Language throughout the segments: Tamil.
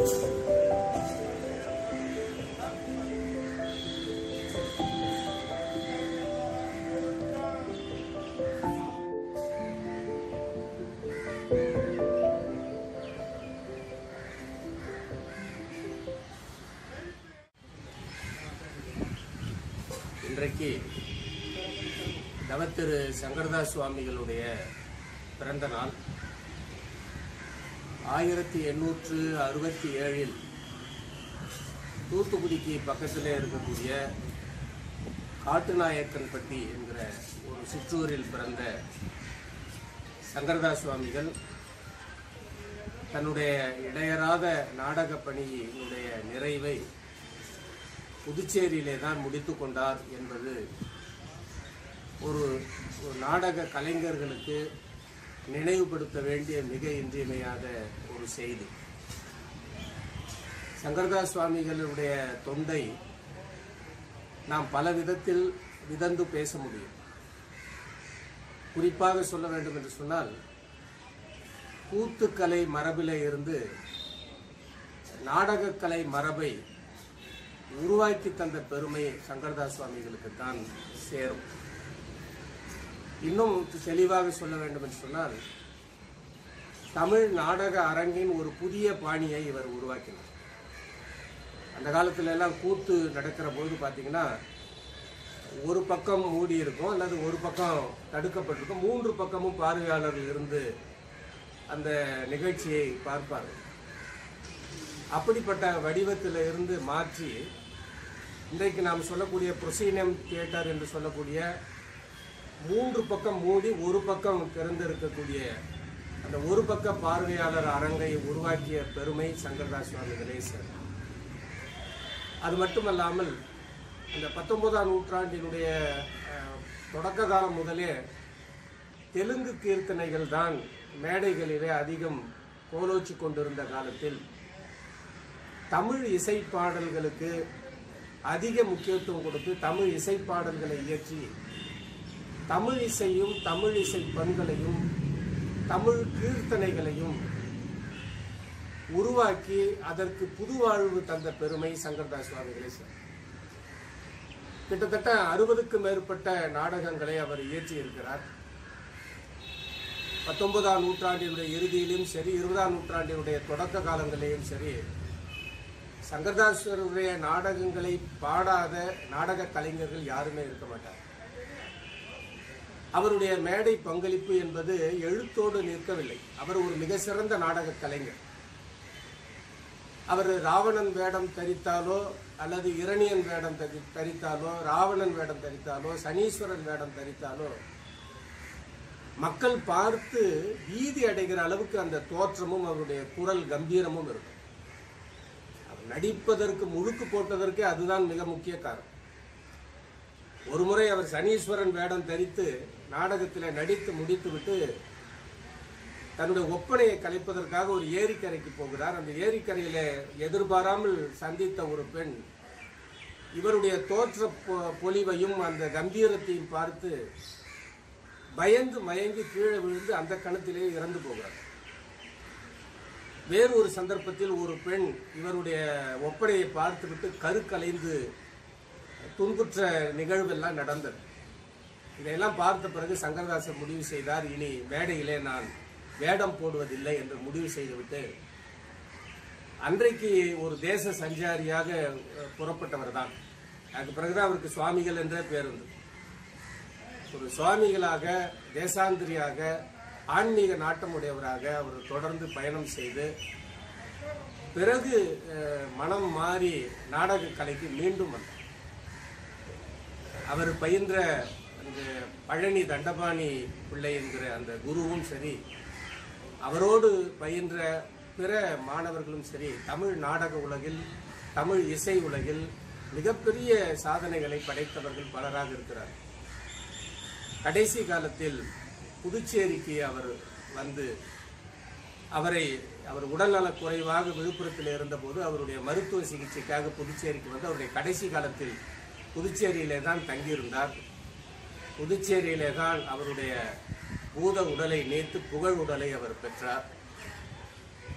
இன்றைக்கு தவத்திரு சங்கரதாஸ் சுவாமிகளுடைய பிறந்த நாள் ஆயிரத்தி எண்ணூற்று அறுபத்தி ஏழில் தூத்துக்குடிக்கு பக்கத்தில் இருக்கக்கூடிய காட்டுநாயக்கன்பட்டி என்கிற ஒரு சிற்றூரில் பிறந்த சங்கரதாஸ் சுவாமிகள் தன்னுடைய இடையறாத நாடக பணியினுடைய நிறைவை புதுச்சேரியிலே தான் முடித்து கொண்டார் என்பது ஒரு ஒரு நாடக கலைஞர்களுக்கு நினைவுபடுத்த வேண்டிய மிக இன்றியமையாத ஒரு செய்தி சங்கரதாஸ் சுவாமிகளுடைய தொண்டை நாம் பல விதத்தில் விதந்து பேச முடியும் குறிப்பாக சொல்ல வேண்டும் என்று சொன்னால் கூத்துக்கலை மரபிலே இருந்து நாடகக்கலை மரபை உருவாக்கி தந்த பெருமை சங்கரதாஸ் சுவாமிகளுக்கு தான் சேரும் இன்னும் தெளிவாக சொல்ல வேண்டும் என்று சொன்னால் தமிழ் நாடக அரங்கின் ஒரு புதிய பாணியை இவர் உருவாக்கினார் அந்த காலத்துல எல்லாம் கூத்து நடக்கிற பொழுது பார்த்தீங்கன்னா ஒரு பக்கம் மூடி இருக்கும் அல்லது ஒரு பக்கம் தடுக்கப்பட்டிருக்கும் மூன்று பக்கமும் பார்வையாளர்கள் இருந்து அந்த நிகழ்ச்சியை பார்ப்பார்கள் அப்படிப்பட்ட வடிவத்தில் இருந்து மாற்றி இன்றைக்கு நாம் சொல்லக்கூடிய புரசீனம் தியேட்டர் என்று சொல்லக்கூடிய மூன்று பக்கம் மூடி ஒரு பக்கம் திறந்து இருக்கக்கூடிய அந்த ஒரு பக்க பார்வையாளர் அரங்கை உருவாக்கிய பெருமை சங்கரதாஸ் சுவாமிகளே சார் அது மட்டுமல்லாமல் அந்த பத்தொன்பதாம் நூற்றாண்டினுடைய அஹ், தொடக்க காலம் முதலே தெலுங்கு கீர்த்தனைகள் தான் மேடைகளிலே அதிகம் கோலோச்சி கொண்டிருந்த காலத்தில் தமிழ் இசை பாடல்களுக்கு அதிக முக்கியத்துவம் கொடுத்து தமிழ் இசை பாடல்களை இயற்றி தமிழ் இசையும் தமிழ் இசை பண்களையும் தமிழ் கீர்த்தனைகளையும் உருவாக்கி அதற்கு புது வாழ்வு தந்த பெருமை சங்கர்தாஸ் சுவாமிகளே சார் கிட்டத்தட்ட அறுபதுக்கும் மேற்பட்ட நாடகங்களை அவர் இயற்றி இருக்கிறார் பத்தொன்பதாம் நூற்றாண்டினுடைய இறுதியிலும் சரி இருபதாம் நூற்றாண்டினுடைய தொடக்க காலங்களிலும் சரி சங்கர்தாசருடைய நாடகங்களை பாடாத நாடக கலைஞர்கள் யாருமே இருக்க மாட்டார் அவருடைய மேடை பங்களிப்பு என்பது எழுத்தோடு நிற்கவில்லை அவர் ஒரு மிக சிறந்த நாடக கலைஞர் அவர் ராவணன் வேடம் தரித்தாலோ அல்லது இரணியன் வேடம் தரி தரித்தாலோ ராவணன் வேடம் தரித்தாலோ சனீஸ்வரன் வேடம் தரித்தாலோ மக்கள் பார்த்து பீதி அடைகிற அளவுக்கு அந்த தோற்றமும் அவருடைய குரல் கம்பீரமும் இருக்கும் அவர் நடிப்பதற்கு முழுக்கு போட்டதற்கே அதுதான் மிக முக்கிய காரணம் ஒருமுறை அவர் சனீஸ்வரன் வேடம் தரித்து நாடகத்தில் நடித்து முடித்துவிட்டு தன்னுடைய ஒப்பனையை கலைப்பதற்காக ஒரு ஏரிக்கரைக்கு போகிறார் அந்த ஏரிக்கரையில எதிர்பாராமல் சந்தித்த ஒரு பெண் இவருடைய தோற்ற பொ- பொலிவையும் அந்த கம்பீரத்தையும் பார்த்து பயந்து மயங்கி கீழே விழுந்து அந்த கணத்திலே இறந்து போகிறார் வேறு ஒரு சந்தர்ப்பத்தில் ஒரு பெண் இவருடைய ஒப்பனையை பார்த்துவிட்டு கருக்கலைந்து துன்புற்ற நிகழ்வெல்லாம் நடந்தது இதையெல்லாம் பார்த்த பிறகு சங்கரதாசர் முடிவு செய்தார் இனி மேடையிலே நான் வேடம் போடுவதில்லை என்று முடிவு செய்துவிட்டு அன்றைக்கு ஒரு தேச சஞ்சாரியாக அஹ், புறப்பட்டவர் தான் அதுக்கு பிறகுதான் அவருக்கு சுவாமிகள் என்ற பேர் இருந்தது ஒரு சுவாமிகளாக தேசாந்திரியாக ஆன்மீக நாட்டமுடையவராக அவர் தொடர்ந்து பயணம் செய்து பிறகு அஹ், மனம் மாறி நாடக கலைக்கு மீண்டும் வந்தார் அவர் பயின்ற அந்த பழனி தண்டபாணி பிள்ளை என்கிற அந்த குருவும் சரி அவரோடு பயின்ற பிற மாணவர்களும் சரி தமிழ் நாடக உலகில் தமிழ் இசை உலகில் மிகப்பெரிய சாதனைகளை படைத்தவர்கள் பலராக இருக்கிறார் கடைசி காலத்தில் புதுச்சேரிக்கு அவர் வந்து அவரை அவர் உடல்நலக் குறைவாக விழுப்புரத்தில் இருந்தபோது அவருடைய மருத்துவ சிகிச்சைக்காக புதுச்சேரிக்கு வந்து அவருடைய கடைசி காலத்தில் புதுச்சேரியிலே தான் தங்கியிருந்தார் புதுச்சேரியிலே தான் அவருடைய பூத உடலை நீத்து புகழ் உடலை அவர் பெற்றார்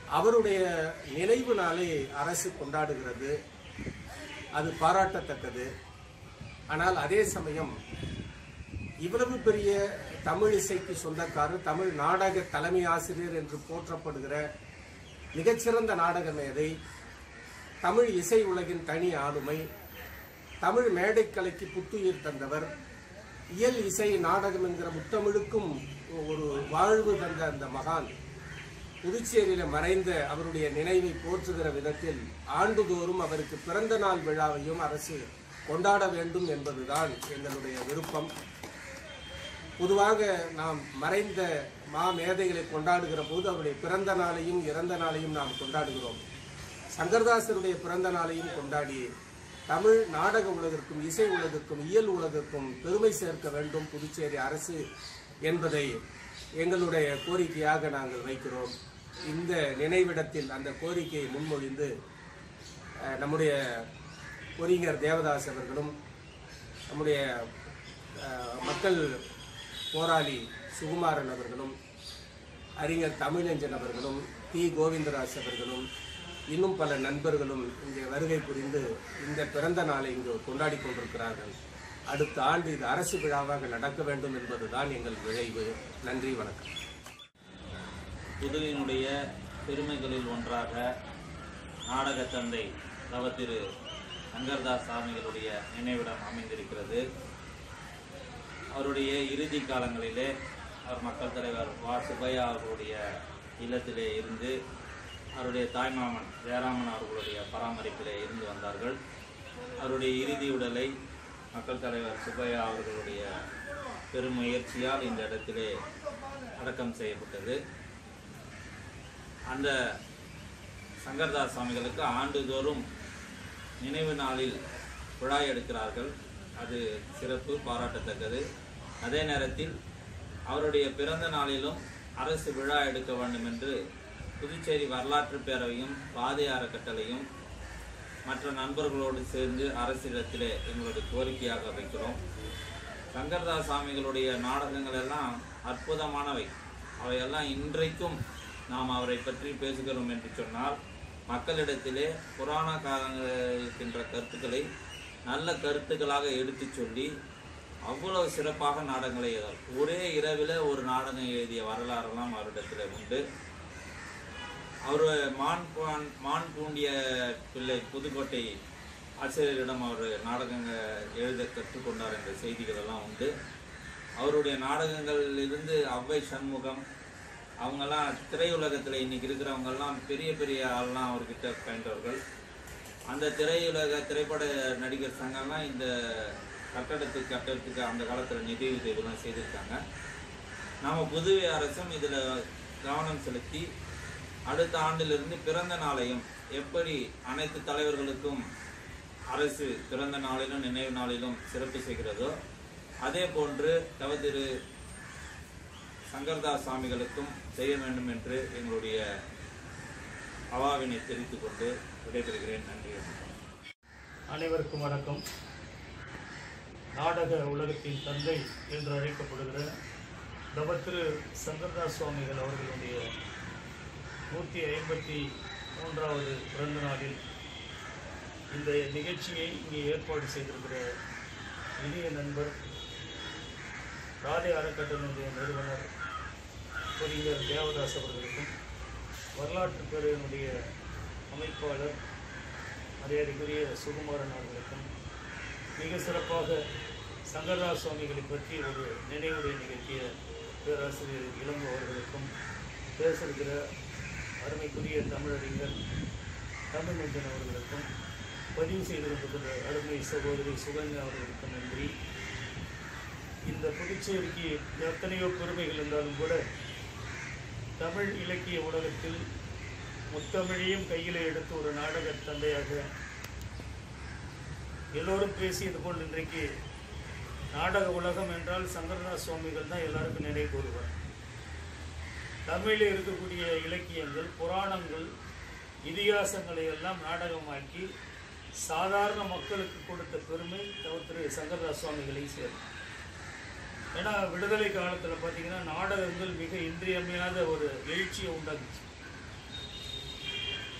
அவருடைய நினைவு நாளை அரசு கொண்டாடுகிறது அது பாராட்டத்தக்கது ஆனால் அதே சமயம் இவ்வளவு பெரிய தமிழ் இசைக்கு சொந்தக்காரர் தமிழ் நாடக தலைமை ஆசிரியர் என்று போற்றப்படுகிற மிகச்சிறந்த நாடக மேதை தமிழ் இசை உலகின் தனி ஆளுமை தமிழ் மேடைக்கலைக்கு புத்துயிர் தந்தவர் இயல் இசை நாடகம் என்கிற முத்தமிழுக்கும் ஒரு வாழ்வு தந்த அந்த மகான் புதுச்சேரியில மறைந்த அவருடைய நினைவை போற்றுகிற விதத்தில் ஆண்டுதோறும் அவருக்கு பிறந்த நாள் விழாவையும் அரசு கொண்டாட வேண்டும் என்பதுதான் எங்களுடைய விருப்பம் பொதுவாக நாம் மறைந்த மா மேதைகளை கொண்டாடுகிற போது அவருடைய பிறந்த நாளையும் இறந்த நாளையும் நாம் கொண்டாடுகிறோம் சங்கர்தாசருடைய பிறந்த நாளையும் கொண்டாடி தமிழ் நாடக உலகிற்கும் இசை உலகிற்கும் இயல் உலகிற்கும் பெருமை சேர்க்க வேண்டும் புதுச்சேரி அரசு என்பதை எங்களுடைய கோரிக்கையாக நாங்கள் வைக்கிறோம் இந்த நினைவிடத்தில் அந்த கோரிக்கையை முன்மொழிந்து அஹ், நம்முடைய பொறிஞர் தேவதாஸ் அவர்களும் நம்முடைய அஹ், மக்கள் போராளி சுகுமாரன் அவர்களும் அறிஞர் தமிழஞ்சன் அவர்களும் டி கோவிந்தராஜ் அவர்களும் இன்னும் பல நண்பர்களும் இங்கே வருகை புரிந்து இந்த பிறந்த நாளை இங்கு கொண்டாடி கொண்டிருக்கிறார்கள் அடுத்த ஆண்டு இது அரசு விழாவாக நடக்க வேண்டும் என்பதுதான் எங்கள் விழைவு நன்றி வணக்கம் புதுவையினுடைய பெருமைகளில் ஒன்றாக நாடக தந்தை தவ திரு சங்கர்தாஸ் சாமிகளுடைய நினைவிடம் அமைந்திருக்கிறது அவருடைய இறுதி காலங்களிலே அவர் மக்கள் தலைவர் வா சுப்பையா அவர்களுடைய இல்லத்திலே இருந்து அவருடைய தாய்மாமன் ஜெயராமன் அவர்களுடைய பராமரிப்பிலே இருந்து வந்தார்கள் அவருடைய இறுதி உடலை மக்கள் தலைவர் சுப்பையா அவர்களுடைய பெரும் முயற்சியால் இந்த இடத்திலே அடக்கம் செய்யப்பட்டது அந்த சங்கர்தாஸ் சுவாமிகளுக்கு ஆண்டுதோறும் நினைவு நாளில் விழா எடுக்கிறார்கள் அது சிறப்பு பாராட்டத்தக்கது அதே நேரத்தில் அவருடைய பிறந்த நாளிலும் அரசு விழா எடுக்க வேண்டும் என்று புதுச்சேரி வரலாற்று பேரவையும் பாதை அறக்கட்டளையும் மற்ற நண்பர்களோடு சேர்ந்து அரசிடத்திலே எங்களுடைய கோரிக்கையாக வைக்கிறோம் சங்கர்தாஸ் சாமிகளுடைய நாடகங்கள் எல்லாம் அற்புதமானவை அவையெல்லாம் இன்றைக்கும் நாம் அவரை பற்றி பேசுகிறோம் என்று சொன்னால் மக்களிடத்திலே புராண காலங்களில் இருக்கின்ற கருத்துக்களை நல்ல கருத்துக்களாக எடுத்துச் சொல்லி அவ்வளவு சிறப்பாக நாடகங்களை எழுதார் ஒரே இரவில் ஒரு நாடகம் எழுதிய வரலாறெல்லாம் அவரிடத்தில் உண்டு அவர் மான் பான்- மான் பூண்டிய பிள்ளை புதுக்கோட்டை ஆசிரியரிடம் அவர் நாடகங்க எழுத கற்றுக்கொண்டார் என்ற செய்திகள் எல்லாம் உண்டு அவருடைய நாடகங்களிலிருந்து அவ்வை சண்முகம் அவங்கெல்லாம் திரையுலகத்தில் இன்னைக்கு இருக்கிறவங்கெல்லாம் பெரிய பெரிய ஆள்லாம் அவர்கிட்ட பயின்றவர்கள் அந்த திரையுலக திரைப்பட நடிகர் சங்கம்லாம் இந்த கட்டடத்துக்கு கட்டடத்துக்கு அந்த காலத்தில் நிதி உதவிலாம் செய்திருக்காங்க நம்ம புதுவை அரசும் இதில் கவனம் செலுத்தி அடுத்த ஆண்டிலிருந்து பிறந்த நாளையும் எப்படி அனைத்து தலைவர்களுக்கும் அரசு பிறந்த நாளிலும் நினைவு நாளிலும் சிறப்பு செய்கிறதோ அதே போன்று தவ திரு சங்கர்தாஸ் சுவாமிகளுக்கும் செய்ய வேண்டும் என்று எங்களுடைய அவாவினை தெரிவித்துக் கொண்டு விடைபெறுகிறேன் நன்றி வணக்கம். அனைவருக்கும் வணக்கம் நாடக உலகத்தின் தந்தை என்று அழைக்கப்படுகிற தவத்திரு சங்கர்தாஸ் சுவாமிகள் அவர்களுடைய நூற்றி ஐம்பத்தி மூன்றாவது பிறந்த நாளில் இந்த நிகழ்ச்சியை இங்கே ஏற்பாடு செய்திருக்கிற இனிய நண்பர் ராதே அறக்கட்டளையினுடைய நிறுவனர் பொறிஞர் தேவதாஸ் அவர்களுக்கும் வரலாற்று பேரவையினுடைய அமைப்பாளர் மரியாதைக்குரிய சுகுமாரன் அவர்களுக்கும் மிக சிறப்பாக சங்கரதாஸ் சுவாமிகளை பற்றி ஒரு நினைவுரை நிகழ்த்திய பேராசிரியர் இளங்கோ அவர்களுக்கும் பேசுகிற அருமைக்குரிய தமிழறிஞர் தமிழ்நெஞ்சன் அவர்களுக்கும் பதிவு செய்திருக்கிற அருமை சகோதரி சுகன்யா அவர்களுக்கும் நன்றி இந்த புதுச்சேரிக்கு எத்தனையோ பெருமைகள் இருந்தாலும் கூட தமிழ் இலக்கிய உலகத்தில் முத்தமிழையும் கையில் எடுத்து ஒரு நாடக தந்தையாக எல்லோரும் பேசியது போல் இன்றைக்கு நாடக உலகம் என்றால் சங்கரதாஸ் சுவாமிகள் தான் எல்லாருக்கும் நினைவு கூறுவார் தமிழில் இருக்கக்கூடிய இலக்கியங்கள் புராணங்கள் இதிகாசங்களை எல்லாம் நாடகமாக்கி சாதாரண மக்களுக்கு கொடுத்த பெருமை தவிர திரு சங்கரதாஸ் சுவாமிகளை சேரும் ஏன்னா விடுதலை காலத்தில் பார்த்தீங்கன்னா நாடகங்கள் மிக இன்றியமையாத ஒரு எழுச்சியை உண்டாக்குச்சு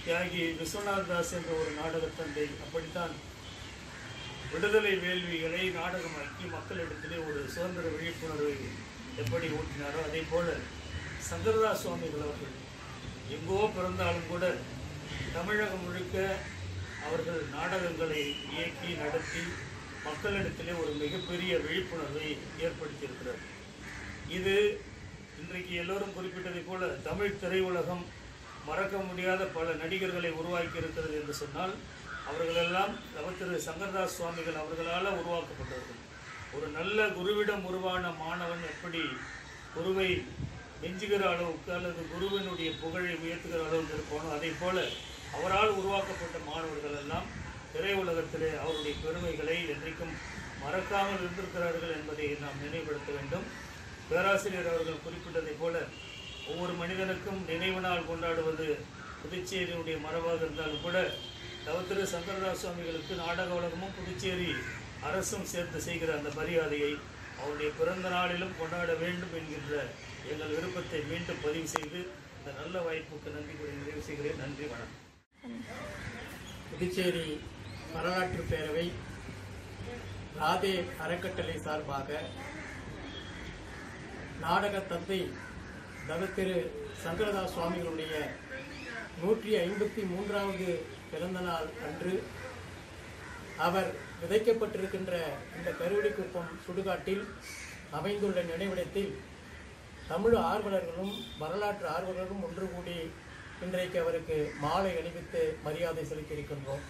தியாகி விஸ்வநாத் தாஸ் என்ற ஒரு நாடகத்தந்தை அப்படித்தான் விடுதலை வேள்விகளை நாடகமாக்கி மக்களிடத்திலே ஒரு சுதந்திர விழிப்புணர்வை எப்படி ஊட்டினாரோ அதே போல சங்கரதாஸ் சுவாமிகள் அவர்கள் எங்கோ பிறந்தாலும் கூட தமிழகம் முழுக்க அவர்கள் நாடகங்களை இயக்கி நடத்தி மக்களிடத்திலே ஒரு மிகப்பெரிய விழிப்புணர்வை ஏற்படுத்தியிருக்கிறார் இது இன்றைக்கு எல்லோரும் குறிப்பிட்டதைப் போல தமிழ் திரையுலகம் மறக்க முடியாத பல நடிகர்களை உருவாக்கி இருக்கிறது என்று சொன்னால் அவர்களெல்லாம் தவ திரு சங்கர்தாஸ் சுவாமிகள் அவர்களால் உருவாக்கப்பட்டவர்கள் ஒரு நல்ல குருவிடம் உருவான மாணவன் எப்படி குருவை மிஞ்சுகிற அளவுக்கு அல்லது குருவினுடைய புகழை உயர்த்துகிற அளவுக்கு இருப்பானோ அதே போல அவரால் உருவாக்கப்பட்ட மாணவர்கள் எல்லாம் திரையுலகத்திலே அவருடைய பெருமைகளை என்றைக்கும் மறக்காமல் இருந்திருக்கிறார்கள் என்பதை நாம் நினைவுபடுத்த வேண்டும் பேராசிரியர் அவர்கள் குறிப்பிட்டதைப் போல ஒவ்வொரு மனிதனுக்கும் நினைவு நாள் கொண்டாடுவது புதுச்சேரியினுடைய மரபாக இருந்தாலும் கூட தவத்திரு சங்கரதாஸ் சுவாமிகளுக்கு நாடக உலகமும் புதுச்சேரி அரசும் சேர்த்து செய்கிற அந்த மரியாதையை அவருடைய பிறந்த நாளிலும் கொண்டாட வேண்டும் என்கின்ற எங்கள் விருப்பத்தை மீண்டும் பதிவு செய்து இந்த நல்ல வாய்ப்புக்கு நன்றி கூறி நிறைவு செய்கிறேன் நன்றி வணக்கம் புதுச்சேரி வரலாற்று பேரவை ராதே அறக்கட்டளை சார்பாக நாடக தந்தை தவத்திரு சங்கரதாஸ் சுவாமிகளுடைய நூற்றி ஐம்பத்தி மூன்றாவது பிறந்த நாள் அன்று அவர் விதைக்கப்பட்டிருக்கின்ற இந்த கருவடிக்குப்பம் சுடுகாட்டில் அமைந்துள்ள நினைவிடத்தில் தமிழ் ஆர்வலர்களும் வரலாற்று ஆர்வலர்களும் ஒன்று கூடி இன்றைக்கு அவருக்கு மாலை அணிவித்து மரியாதை செலுத்தியிருக்கின்றோம்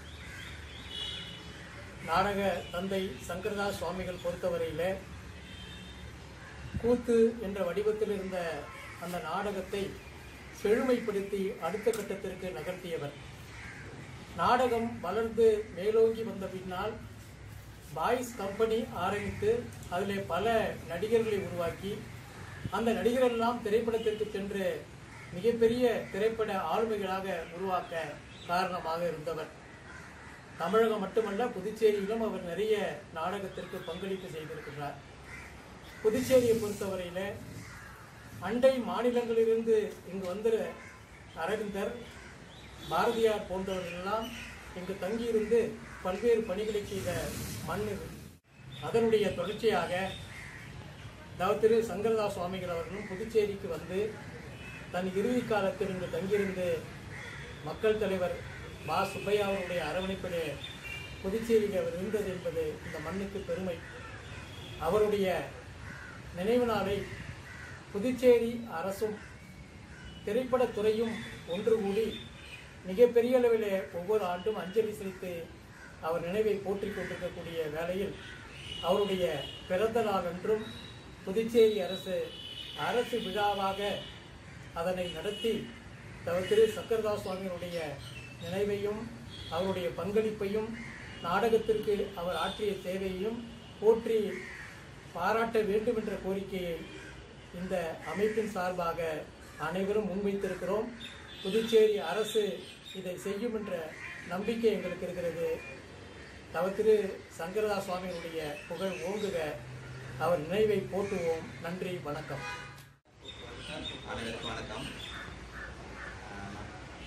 நாடக தந்தை சங்கரதாஸ் சுவாமிகள் பொறுத்தவரையில் கூத்து என்ற வடிவத்தில் இருந்த அந்த நாடகத்தை செழுமைப்படுத்தி அடுத்த கட்டத்திற்கு நகர்த்தியவர் நாடகம் வளர்ந்து மேலோங்கி வந்த பின்னால் பாய்ஸ் கம்பெனி ஆரம்பித்து அதில் பல நடிகர்களை உருவாக்கி அந்த நடிகரெல்லாம் திரைப்படத்திற்கு சென்று மிகப்பெரிய திரைப்பட ஆளுமைகளாக உருவாக்க காரணமாக இருந்தவர் தமிழகம் மட்டுமல்ல புதுச்சேரியிலும் அவர் நிறைய நாடகத்திற்கு பங்களிப்பு செய்திருக்கிறார் புதுச்சேரியை பொறுத்தவரையில் அண்டை மாநிலங்களிலிருந்து இங்கு வந்த அரவிந்தர் பாரதியார் போன்றவர்களெல்லாம் இங்கு தங்கியிருந்து பல்வேறு பணிகளை செய்த மண் இது அதனுடைய தொடர்ச்சியாக தவத்திரு சங்கரதாஸ் சுவாமிகள் அவர்களும் புதுச்சேரிக்கு வந்து தன் இறுதி காலத்தில் இங்கு தங்கியிருந்து மக்கள் தலைவர் மா சுப்பையா அவருடைய அரவணைப்பிலே புதுச்சேரியில் அவர் இருந்தது என்பது இந்த மண்ணுக்கு பெருமை அவருடைய நினைவு நாளை புதுச்சேரி அரசும் திரைப்படத்துறையும் ஒன்று கூடி மிகப்பெரிய அளவில் ஒவ்வொரு ஆண்டும் அஞ்சலி செலுத்தி அவர் நினைவை போற்றிக் கொண்டிருக்கக்கூடிய வேளையில் அவருடைய பிறந்த நாள் அன்றும் புதுச்சேரி அரசு அரசு விழாவாக அதனை நடத்தி திரு சக்கரதாஸ் சுவாமியினுடைய நினைவையும் அவருடைய பங்களிப்பையும் நாடகத்திற்கு அவர் ஆற்றிய சேவையையும் போற்றி பாராட்ட வேண்டும் என்ற கோரிக்கையை இந்த அமைப்பின் சார்பாக அனைவரும் முன்வைத்திருக்கிறோம் புதுச்சேரி அரசு இதை செய்யும் என்ற நம்பிக்கை எங்களுக்கு இருக்கிறது தவத்திரு சங்கரதாஸ் சுவாமியினுடைய புகழ் ஓங்குக அவர் நினைவை போற்றுவோம் நன்றி வணக்கம் அனைவருக்கும் வணக்கம் ஆஹ்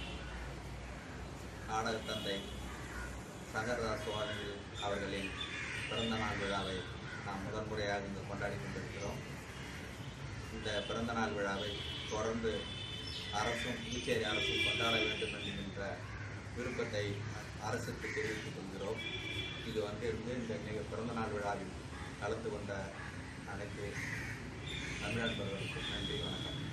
நாடக தந்தை சங்கரதாஸ் சுவாமிகள் அவர்களின் பிறந்த நாள் விழாவை நாம் முதன்முறையாக இங்கு கொண்டாடி கொண்டிருக்கிறோம் இந்த பிறந்த நாள் விழாவை தொடர்ந்து அரசும் புதுச்சேரி அரசும் கொண்டாட வேண்டும் என்கின்ற விருப்பத்தை அரசுக்கு தெரிவித்துக் கொள்கிறோம் இது வந்து இருந்து இந்த நிக- பிறந்த நாள் விழாவில் கலந்து கொண்ட அனைத்து தமிழ் நண்பர்களுக்கும் நன்றி வணக்கம்